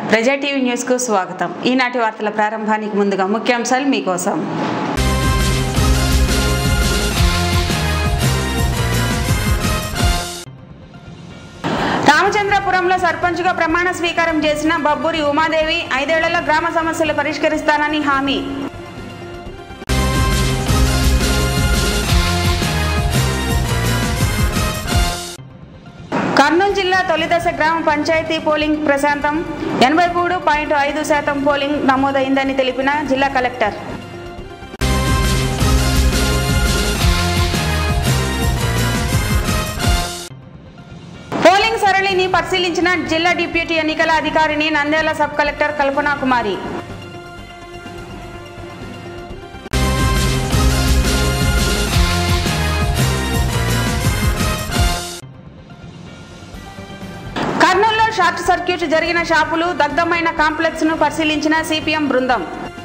ప్రజా టీవీ న్యూస్కు స్వాగతం ఈనాటి వార్తల ప్రారంభానికి ముందుగా ముఖ్యాంశాలు మీకోసం రామచంద్రపురంలో సర్పంచ్గా ప్రమాణ స్వీకారం చేసిన బబ్బూరి ఉమాదేవి ఐదేళ్లలో గ్రామ సమస్యలు పరిష్కరిస్తానని హామీ కర్నూలు జిల్లా తొలిదశ గ్రామ పంచాయతీ పోలింగ్ ప్రశాంతం ఎనభై మూడు పాయింట్ ఐదు శాతం పోలింగ్ నమోదైందని తెలిపిన జిల్లా కలెక్టర్ పోలింగ్ సరళిని పరిశీలించిన జిల్లా డిప్యూటీ ఎన్నికల అధికారిని నంద్యాల సబ్ కలెక్టర్ కల్పనా కుమారి కర్నూలులో షార్ట్ సర్క్యూట్ జరిగిన షాపులు దగ్ధమైన కాంప్లెక్స్ ను పరిశీలించిన సిపిఎం బృందం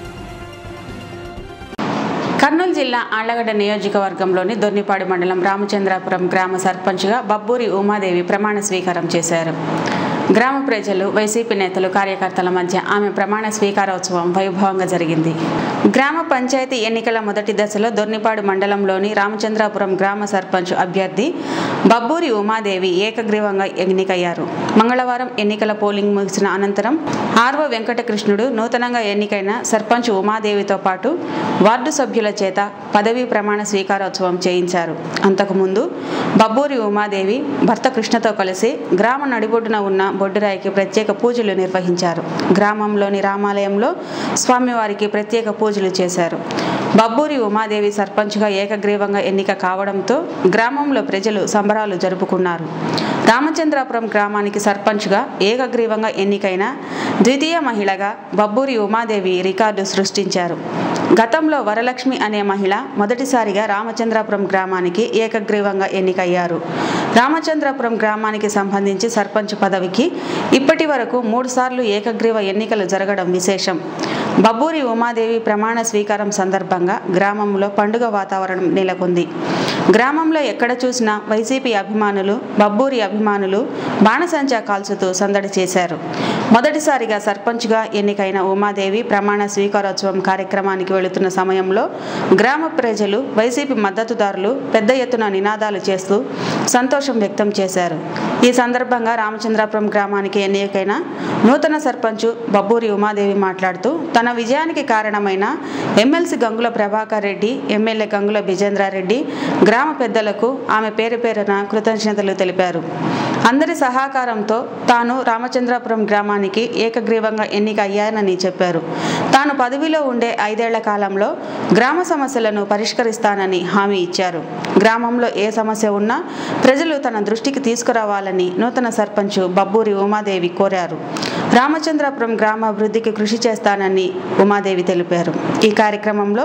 కర్నూలు జిల్లా ఆళ్లగడ్డ నియోజకవర్గంలోని దొర్నిపాడు మండలం రామచంద్రాపురం గ్రామ సర్పంచ్గా బబ్బూరి ఉమాదేవి ప్రమాణ స్వీకారం చేశారు గ్రామ ప్రజలు వైసీపీ నేతలు కార్యకర్తల మధ్య ఆమె ప్రమాణ స్వీకారోత్సవం వైభవంగా జరిగింది గ్రామ పంచాయతీ ఎన్నికల మొదటి దశలో దొర్నిపాడు మండలంలోని రామచంద్రాపురం గ్రామ సర్పంచ్ అభ్యర్థి బబ్బూరి ఉమాదేవి ఏకగ్రీవంగా ఎన్నికయ్యారు మంగళవారం ఎన్నికల పోలింగ్ ముగిసిన అనంతరం ఆర్వ వెంకటకృష్ణుడు నూతనంగా ఎన్నికైన సర్పంచ్ ఉమాదేవితో పాటు వార్డు సభ్యుల చేత పదవీ ప్రమాణ స్వీకారోత్సవం చేయించారు అంతకుముందు బబ్బూరి ఉమాదేవి భర్త కృష్ణతో కలిసి గ్రామ నడిబొడ్డున ఉన్న బొడ్డురాయికి ప్రత్యేక పూజలు నిర్వహించారు గ్రామంలోని రామాలయంలో స్వామివారికి ప్రత్యేక పూజలు చేశారు బబ్బూరి ఉమాదేవి సర్పంచ్గా ఏకగ్రీవంగా ఎన్నిక కావడంతో గ్రామంలో ప్రజలు సంబరాలు జరుపుకున్నారు రామచంద్రాపురం గ్రామానికి సర్పంచ్గా ఏకగ్రీవంగా ఎన్నికైన ద్వితీయ మహిళగా బబ్బూరి ఉమాదేవి రికార్డు సృష్టించారు గతంలో వరలక్ష్మి అనే మహిళ మొదటిసారిగా రామచంద్రాపురం గ్రామానికి ఏకగ్రీవంగా ఎన్నికయ్యారు రామచంద్రాపురం గ్రామానికి సంబంధించి సర్పంచ్ పదవికి ఇప్పటి వరకు మూడుసార్లు ఏకగ్రీవ ఎన్నికలు జరగడం విశేషం బబ్బూరి ఉమాదేవి ప్రమాణ స్వీకారం సందర్భంగా గ్రామంలో పండుగ వాతావరణం నెలకొంది గ్రామంలో ఎక్కడ చూసినా వైసీపీ అభిమానులు బబ్బూరి అభిమానులు బాణసంచా కాల్చుతూ సందడి చేశారు మొదటిసారిగా సర్పంచ్గా ఎన్నికైన ఉమాదేవి ప్రమాణ స్వీకారోత్సవం కార్యక్రమానికి వెళుతున్న సమయంలో గ్రామ ప్రజలు వైసీపీ మద్దతుదారులు పెద్ద ఎత్తున నినాదాలు చేస్తూ సంతోషం వ్యక్తం చేశారు ఈ సందర్భంగా రామచంద్రాపురం గ్రామానికి ఎన్నికైన నూతన సర్పంచ్ బబ్బూరి ఉమాదేవి మాట్లాడుతూ తన విజయానికి కారణమైన ఎమ్మెల్సీ గంగుల ప్రభాకర్ రెడ్డి ఎమ్మెల్యే గంగుల విజేంద్రారెడ్డి గ్రామ పెద్దలకు ఆమె పేరు పేరున కృతజ్ఞతలు తెలిపారు అందరి సహకారంతో తాను రామచంద్రాపురం గ్రామానికి ఏకగ్రీవంగా ఎన్నిక అయ్యానని చెప్పారు తాను పదవిలో ఉండే ఐదేళ్ల కాలంలో గ్రామ సమస్యలను పరిష్కరిస్తానని హామీ ఇచ్చారు గ్రామంలో ఏ సమస్య ఉన్నా ప్రజలు తన దృష్టికి తీసుకురావాలని నూతన సర్పంచ్ బబ్బూరి ఉమాదేవి కోరారు రామచంద్రాపురం గ్రామాభివృద్ధికి కృషి చేస్తానని ఉమాదేవి తెలిపారు ఈ కార్యక్రమంలో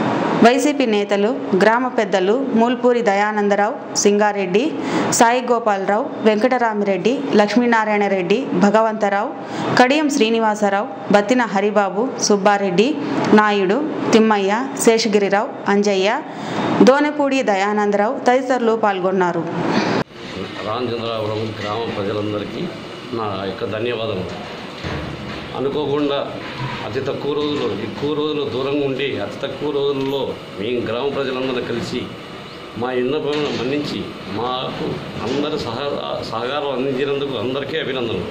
వైసీపీ నేతలు గ్రామ పెద్దలు మూల్పూరి దయానందరావు సింగారెడ్డి సాయి గోపాలరావు వెంకటరామిరెడ్డి లక్ష్మీనారాయణ రెడ్డి భగవంతరావు కడియం శ్రీనివాసరావు బత్తిన హరిబాబు సుబ్బారెడ్డి నాయుడు తిమ్మయ్య శేషగిరిరావు అంజయ్య దోనెపూడి దయానందరావు తదితరులు పాల్గొన్నారు రామచంద్రాపురం గ్రామ ప్రజలందరికీ నా యొక్క ధన్యవాదాలు అనుకోకుండా అతి తక్కువ రోజులు ఎక్కువ రోజులు దూరంగా ఉండి అతి తక్కువ రోజుల్లో మేము గ్రామ ప్రజలందరూ కలిసి మా విన్నపములను మన్నించి మాకు అందరి సహ సహకారం అందించినందుకు అందరికీ అభినందనలు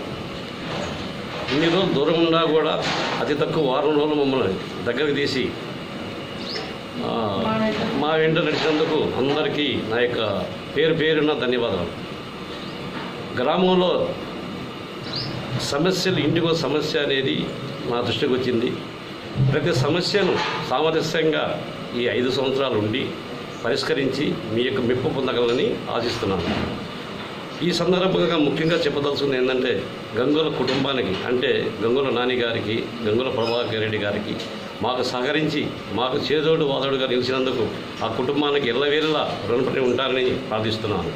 ఇన్ని రోజులు దూరం ఉన్నా కూడా అతి తక్కువ వారం రోజులు మమ్మల్ని దగ్గరికి తీసి ఆ, మా వెంట నడిచినందుకు అందరికీ నా యొక్క పేరు పేరున ధన్యవాదాలు గ్రామంలో సమస్యలు ఇంటికో సమస్య అనేది మా దృష్టికి వచ్చింది ప్రతి సమస్యను సామరస్యంగా ఈ ఐదు సంవత్సరాలు ఉండి పరిష్కరించి మీ యొక్క మెప్పు పొందగలని ఆశిస్తున్నాను ఈ సందర్భంగా ముఖ్యంగా చెప్పదలుచుకుంది ఏంటంటే గంగుల కుటుంబానికి అంటే గంగుల నాని గారికి గంగుల ప్రభాకర్ రెడ్డి గారికి మాకు సహకరించి మాకు చేదోడు వాదోడుగా నిలిచినందుకు ఆ కుటుంబానికి ఎల్లవేళలా రుణపడి ఉంటారని ప్రార్థిస్తున్నాను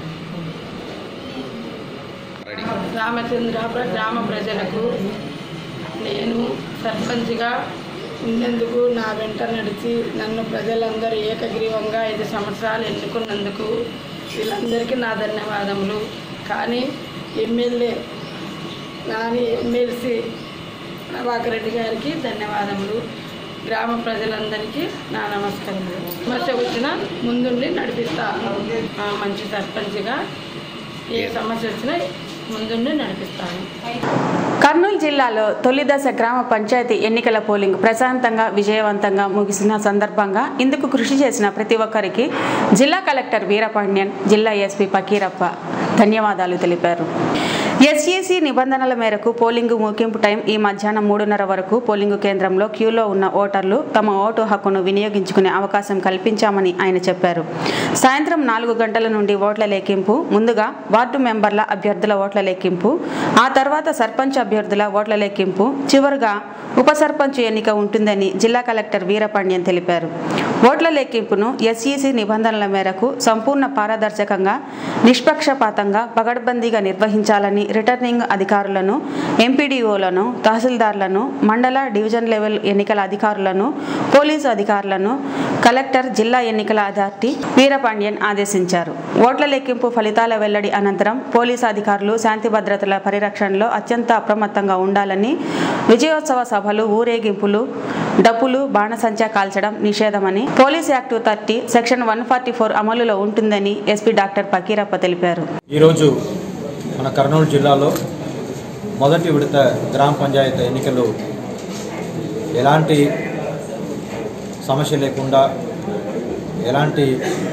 రామచంద్రాపుర గ్రామ ప్రజలకు నేను సర్పంచ్గా ఉన్నందుకు నా వెంట నడిచి నన్ను ప్రజలందరూ ఏకగ్రీవంగా ఐదు సంవత్సరాలు ఎన్నుకున్నందుకు వీళ్ళందరికీ నా ధన్యవాదములు కానీ ఎమ్మెల్యే నాని ఎమ్మెల్సీ ప్రభాకర్ రెడ్డి గారికి ధన్యవాదములు గ్రామ ప్రజలందరికీ నా నమస్కారములు సమస్య వచ్చినా ముందుండి నడిపిస్తా ఆ, మంచి సర్పంచ్గా ఏ సమస్య వచ్చినా ముందుండి నడిపిస్తాను కర్నూలు జిల్లాలో తొలి దశ గ్రామ పంచాయతీ ఎన్నికల పోలింగ్ ప్రశాంతంగా విజయవంతంగా ముగిసిన సందర్భంగా ఇందుకు కృషి చేసిన ప్రతి ఒక్కరికి జిల్లా కలెక్టర్ వీరపాండ్యన్ జిల్లా ఎస్పీ పకీరప్ప ధన్యవాదాలు తెలిపారు ఎస్ఈసి నిబంధనల మేరకు పోలింగ్ ముగింపు టైం ఈ మధ్యాహ్నం మూడున్నర వరకు పోలింగ్ కేంద్రంలో క్యూలో ఉన్న ఓటర్లు తమ ఓటు హక్కును వినియోగించుకునే అవకాశం కల్పించామని ఆయన చెప్పారు సాయంత్రం నాలుగు గంటల నుండి ఓట్ల లెక్కింపు ముందుగా వార్డు మెంబర్ల అభ్యర్థుల ఓట్ల లెక్కింపు ఆ తర్వాత సర్పంచ్ అభ్యర్థుల ఓట్ల లెక్కింపు చివరగా ఉప సర్పంచ్ ఎన్నిక ఉంటుందని జిల్లా కలెక్టర్ వీరపాండ్యన్ తెలిపారు ఓట్ల లెక్కింపును ఎస్ఈసి నిబంధనల మేరకు సంపూర్ణ పారదర్శకంగా నిష్పక్షపాతంగా పగడ్బందీగా నిర్వహించాలని రిటర్నింగ్ అధికారులను ఎంపీడీఓలను తహసీల్దార్లను మండల డివిజన్ లెవెల్ ఎన్నికల అధికారులను పోలీసు అధికారులను కలెక్టర్ జిల్లా ఎన్నికల అథారిటీ వీరపాండ్యన్ ఆదేశించారు ఓట్ల లెక్కింపు ఫలితాల వెల్లడి అనంతరం పోలీసు అధికారులు శాంతి భద్రతల పరిరక్షణలో అత్యంత అప్రమత్తంగా ఉండాలని విజయోత్సవ సభలు ఊరేగింపులు డప్పులు బాణసంచా కాల్చడం నిషేధమని police act thirty section one forty four అమలులో ఉంటుందని ఎస్పీ డాక్టర్ పకీరప్ప తెలిపారు ఈరోజు మన కర్నూలు జిల్లాలో మొదటి విడత గ్రామ పంచాయతీ ఎన్నికలు ఎలాంటి సమస్య లేకుండా ఎలాంటి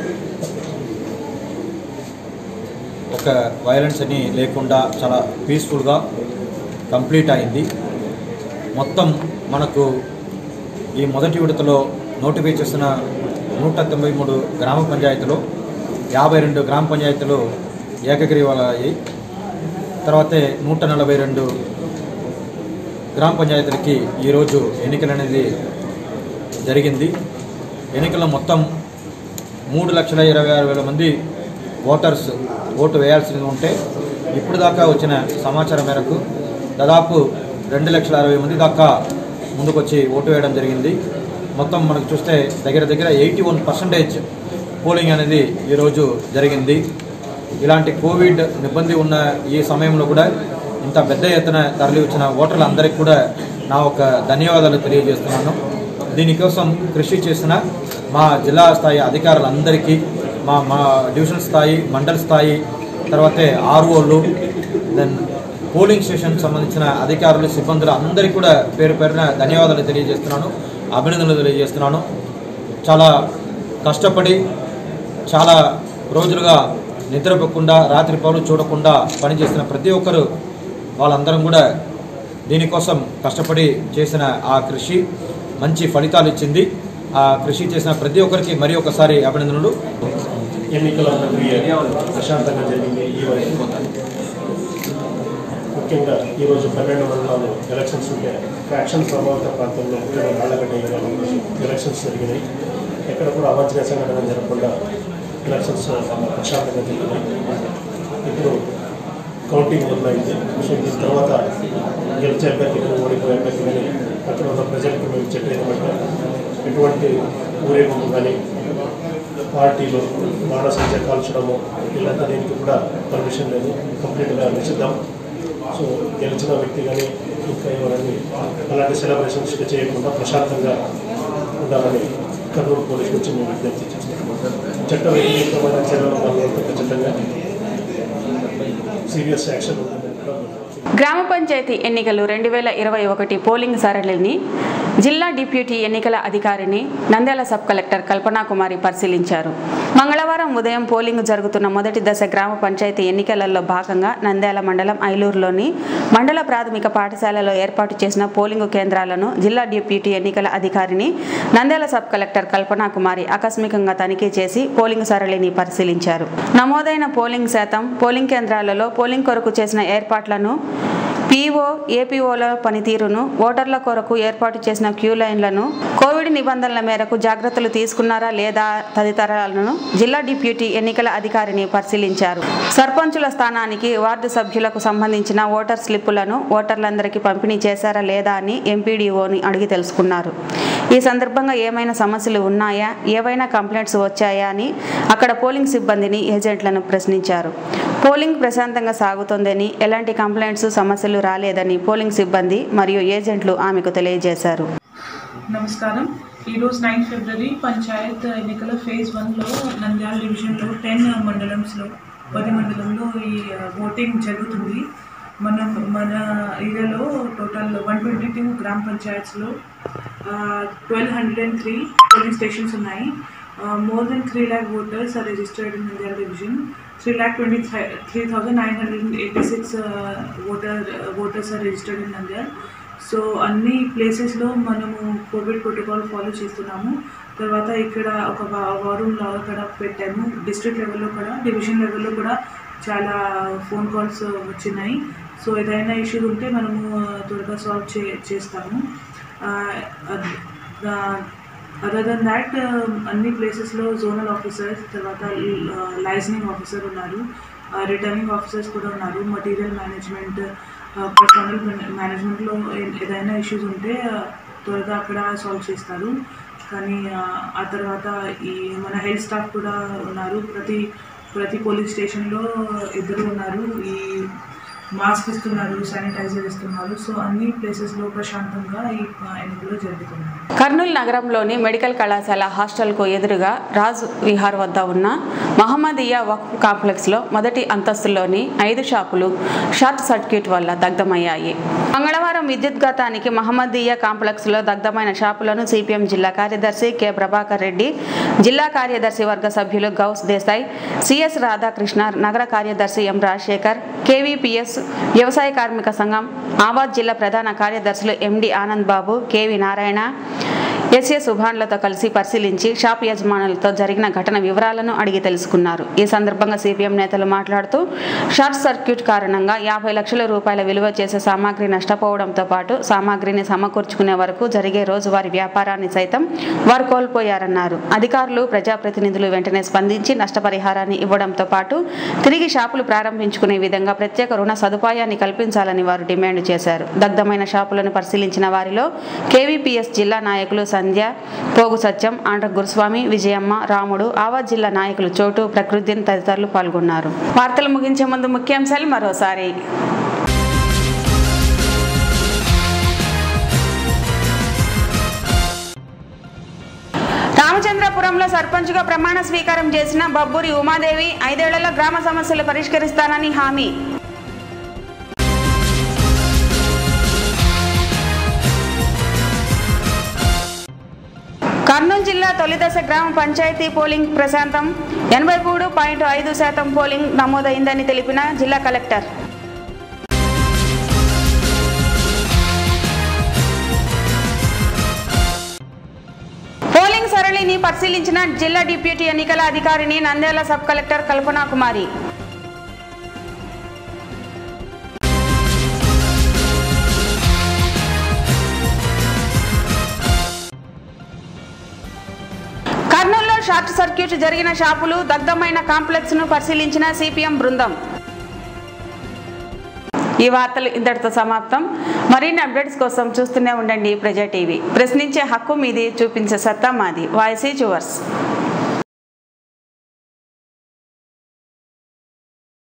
ఒక వైలెన్స్ అని లేకుండా చాలా పీస్ఫుల్గా కంప్లీట్ అయింది మొత్తం మనకు ఈ మొదటి విడతలో నోటిఫై చేసిన నూట తొంభై మూడు గ్రామ పంచాయతీలో యాభై రెండు గ్రామ పంచాయతీలు ఏకగ్రీవాలయ్యాయి తర్వాతే నూట నలభై రెండు గ్రామ పంచాయతీలకి ఈరోజు ఎన్నికలు అనేది జరిగింది ఎన్నికల్లో మొత్తం మూడు లక్షల ఇరవై ఆరు వేల మంది ఓటర్స్ ఓటు వేయాల్సి ఉంటే ఇప్పుడు దాకా వచ్చిన సమాచారం మేరకు దాదాపు రెండు లక్షల అరవై మంది దాకా ముందుకొచ్చి ఓటు వేయడం జరిగింది మొత్తం మనకు చూస్తే దగ్గర దగ్గర ఎయిటీ వన్ పర్సంటేజ్ పోలింగ్ అనేది ఈరోజు జరిగింది ఇలాంటి కోవిడ్ నిబ్బంది ఉన్న ఈ సమయంలో కూడా ఇంత పెద్ద ఎత్తున తరలి వచ్చిన ఓటర్లందరికీ కూడా నా ఒక ధన్యవాదాలు తెలియజేస్తున్నాను దీనికోసం కృషి చేసిన మా జిల్లా స్థాయి అధికారులందరికీ మా మా డివిజన్ స్థాయి మండల స్థాయి తర్వాతే ఆర్ఓలు దెన్ పోలింగ్ స్టేషన్ సంబంధించిన అధికారులు సిబ్బందులు అందరికీ కూడా పేరు పేరున ధన్యవాదాలు తెలియజేస్తున్నాను అభినందనలు తెలియజేస్తున్నాను చాలా కష్టపడి చాలా రోజులుగా నిద్రపోకుండా రాత్రి పౌలు చూడకుండా పనిచేసిన ప్రతి ఒక్కరు వాళ్ళందరం కూడా దీనికోసం కష్టపడి చేసిన ఆ కృషి మంచి ఫలితాలు ఇచ్చింది ఆ కృషి చేసిన ప్రతి ఒక్కరికి మరి ఒకసారి అభినందనలు ఎన్నికల ప్రక్రియ ప్రశాంతంగా జరిగింది ఈ వరకు ముఖ్యంగా ఈరోజు పన్నెండు మండలాలు ఎలక్షన్స్ ఉంటే యాక్షన్ ప్రభావిత ప్రాంతంలో ముఖ్యంగా నాళ్ళగడ్డ ఏరియాలో ఎలక్షన్స్ జరిగినాయి ఎక్కడ కూడా అవాంఛనీయ సంఘటన జరగకుండా ఎలక్షన్స్ ప్రశాంతంగా జరిగినాయి ఇప్పుడు కౌంటింగ్ మొదలైంది సో దీని తర్వాత గెలిచే అభ్యర్థి కానీ ఓడిపోయే అభ్యర్థి కానీ అక్కడ ఉన్న ప్రజలకు మేము చెప్పేది ఏమంటే ఎటువంటి ఊరేగింపు కానీ పార్టీలు మానసంచ కాల్చడము ఇలాంటి దీనికి కూడా పర్మిషన్ లేదు కంప్లీట్గా నిషిద్ధం సో గెలిచిన వ్యక్తి కానీ ఇంకా ఎవరని అలాంటి సెలబ్రేషన్స్ చేయకుండా ప్రశాంతంగా ఉండాలని కర్నూలు పోలీస్ నుంచి మేము విజ్ఞప్తి చేస్తున్నాం చట్ట వ్యతిరేకమైన చర్యలు వాళ్ళంతా ఖచ్చితంగా సీరియస్ యాక్షన్ ఉంటుందని కూడా మేము గ్రామ పంచాయతీ ఎన్నికలు రెండు వేల ఇరవై ఒకటి పోలింగ్ సరళిని జిల్లా డిప్యూటీ ఎన్నికల అధికారిని నంద్యాల సబ్ కలెక్టర్ కల్పనా కుమారి పరిశీలించారు మంగళవారం ఉదయం పోలింగ్ జరుగుతున్న మొదటి దశ గ్రామ పంచాయతీ ఎన్నికలలో భాగంగా నంద్యాల మండలం ఐలూరులోని మండల ప్రాథమిక పాఠశాలలో ఏర్పాటు చేసిన పోలింగ్ కేంద్రాలను జిల్లా డిప్యూటీ ఎన్నికల అధికారిని నంద్యాల సబ్ కలెక్టర్ కల్పనా కుమారి ఆకస్మికంగా తనిఖీ చేసి పోలింగ్ సరళిని పరిశీలించారు నమోదైన పోలింగ్ శాతం పోలింగ్ కేంద్రాలలో పోలింగ్ కొరకు చేసిన ఏర్పాట్లను పీఓ ఏపీఓల పనితీరును ఓటర్ల కొరకు ఏర్పాటు చేసిన క్యూ లైన్లను కోవిడ్ నిబంధనల మేరకు జాగ్రత్తలు తీసుకున్నారా లేదా తదితరాలను జిల్లా డిప్యూటీ ఎన్నికల అధికారిని పరిశీలించారు సర్పంచుల స్థానానికి వార్డు సభ్యులకు సంబంధించిన ఓటర్ స్లిప్పులను ఓటర్లందరికీ పంపిణీ చేశారా లేదా అని ఎంపీడీఓని అడిగి తెలుసుకున్నారు ఈ సందర్భంగా ఏమైనా సమస్యలు ఉన్నాయా ఏవైనా కంప్లైంట్స్ వచ్చాయా అని అక్కడ పోలింగ్ సిబ్బందిని ఏజెంట్లను ప్రశ్నించారు పోలింగ్ ప్రశాంతంగా సాగుతోందని ఎలాంటి కంప్లైంట్స్ సమస్యలు రాలేదని పోలింగ్ సిబ్బంది మరియు ఏజెంట్లు ఆమెకు తెలియజేశారు నమస్కారం ఈరోజు నైన్ ఫిబ్రవరి పంచాయత్ ఎన్నికల ఫేజ్ వన్లో నంద్యాల డివిజన్లో టెన్ మండలంస్లో పది మండలంలో ఈ ఓటింగ్ జరుగుతుంది మన మన ఏరియాలో టోటల్ వన్ ట్వంటీ టూ గ్రామ పంచాయత్స్లో twelve hundred and three polling stations ఉన్నాయి more than three lakh voters are registered in Nandyal division three lakh twenty three thousand nine hundred and eighty six voter voters are registered in Nandyal so అన్ని ప్లేసెస్లో మనము Covid protocol follow చేస్తున్నాము తర్వాత ఇక్కడ ఒక వారూమ్ లాగా కూడా పెట్టాము డిస్ట్రిక్ట్ లెవెల్లో కూడా డివిజన్ లెవెల్లో కూడా చాలా ఫోన్ కాల్స్ వచ్చినాయి సో ఏదైనా ఇష్యూ ఉంటే మనము త్వరగా సాల్వ్ చే చేస్తాము అదర్ దెన్ దాట్ అన్ని ప్లేసెస్లో జోనల్ ఆఫీసర్స్ తర్వాత లైసనింగ్ ఆఫీసర్ ఉన్నారు రిటర్నింగ్ ఆఫీసర్స్ కూడా ఉన్నారు మటీరియల్ మేనేజ్మెంట్ పర్సనల్ మేనేజ్మెంట్లో ఏదైనా ఇష్యూస్ ఉంటే త్వరగా అక్కడ సాల్వ్ చేస్తారు కానీ ఆ తర్వాత ఈ మన హెల్త్ స్టాఫ్ కూడా ఉన్నారు ప్రతి ప్రతి పోలీస్ స్టేషన్లో ఇద్దరు ఉన్నారు ఈ మాస్క్ ఇస్తున్నారు శానిటైజర్ ఇస్తున్నారు సో అన్ని ప్లేసెస్లో ప్రశాంతంగా ఈ ఎన్నికలు జరుగుతున్నాయి కర్నూలు నగరంలోని మెడికల్ కళాశాల హాస్టల్కు ఎదురుగా రాజ్ విహార్ వద్ద ఉన్న మహమ్మదీయ వక్ఫ్ కాంప్లెక్స్లో మొదటి అంతస్తులోని ఐదు షాపులు షార్ట్ సర్క్యూట్ వల్ల దగ్ధమయ్యాయి మంగళవారం విద్యుద్ఘాతానికి మహమ్మదీయ కాంప్లెక్స్లో దగ్ధమైన షాపులను సిపిఎం జిల్లా కార్యదర్శి కె ప్రభాకర్ రెడ్డి జిల్లా కార్యదర్శి వర్గ సభ్యులు గౌస్ దేశాయ్ సిఎస్ రాధాకృష్ణ నగర కార్యదర్శి ఎం రాజశేఖర్ కేవీపీఎస్ వ్యవసాయ కార్మిక సంఘం ఆవాజ్ జిల్లా ప్రధాన కార్యదర్శులు MD Anand Babu KV Narayana SA సుభాన్లతో కలిసి పరిశీలించి షాప్ యజమానులతో జరిగిన ఘటన వివరాలను అడిగి తెలుసుకున్నారు ఈ సందర్భంగా సిపిఎం నేతలు మాట్లాడుతూ షార్ట్ సర్క్యూట్ కారణంగా యాభై లక్షల రూపాయల విలువ చేసే సామాగ్రి నష్టపోవడంతో పాటు సామాగ్రిని సమకూర్చుకునే వరకు జరిగే రోజువారీ వ్యాపారాన్ని సైతం వారు కోల్పోయారన్నారు అధికారులు ప్రజాప్రతినిధులు వెంటనే స్పందించి నష్టపరిహారాన్ని ఇవ్వడంతో పాటు తిరిగి షాపులు ప్రారంభించుకునే విధంగా ప్రత్యేక రుణ సదుపాయాన్ని కల్పించాలని వారు డిమాండ్ చేశారు దగ్ధమైన షాపులను పరిశీలించిన వారిలో కేవీపీఎస్ జిల్లా నాయకులు సంధ్య పోగు సత్యం ఆండ్ర గురుస్వామి విజయమ్మ రాముడు ఆవాజ్ జిల్లా నాయకులు చోటు ప్రకృతిన్ తదితరులు పాల్గొన్నారు వార్తలు ముగించే ముందు ముఖ్యాంశాలు మరోసారి రామచంద్రపురంలో సర్పంచ్గా ప్రమాణ స్వీకారం చేసిన బబ్బూరి ఉమాదేవి ఐదేళ్లలో గ్రామ సమస్యలు పరిష్కరిస్తానని హామీ కర్నూలు జిల్లా తొలిదశ గ్రామ పంచాయతీ పోలింగ్ ప్రశాంతం ఎనభై మూడు పాయింట్ ఐదు శాతం పోలింగ్ నమోదైందని తెలిపిన జిల్లా కలెక్టర్ పోలింగ్ సరళిని పరిశీలించిన జిల్లా డిప్యూటీ ఎన్నికల అధికారిని నంద్యాల సబ్ కలెక్టర్ కల్పనా కుమారి కర్నూలులో షార్ట్ సర్క్యూట్ జరిగిన షాపులు దగ్ధమైన కాంప్లెక్స్ ను పరిశీలించిన సిపిఎం బృందం ఈ వార్తలు ఇంతటితో సమాప్తం మరిన్ని అప్డేట్స్ కోసం చూస్తూనే ఉండండి ప్రజా టీవీ ప్రశ్నించే హక్కు మీది చూపించే సత్తా మాది వాయిసీ చువర్స్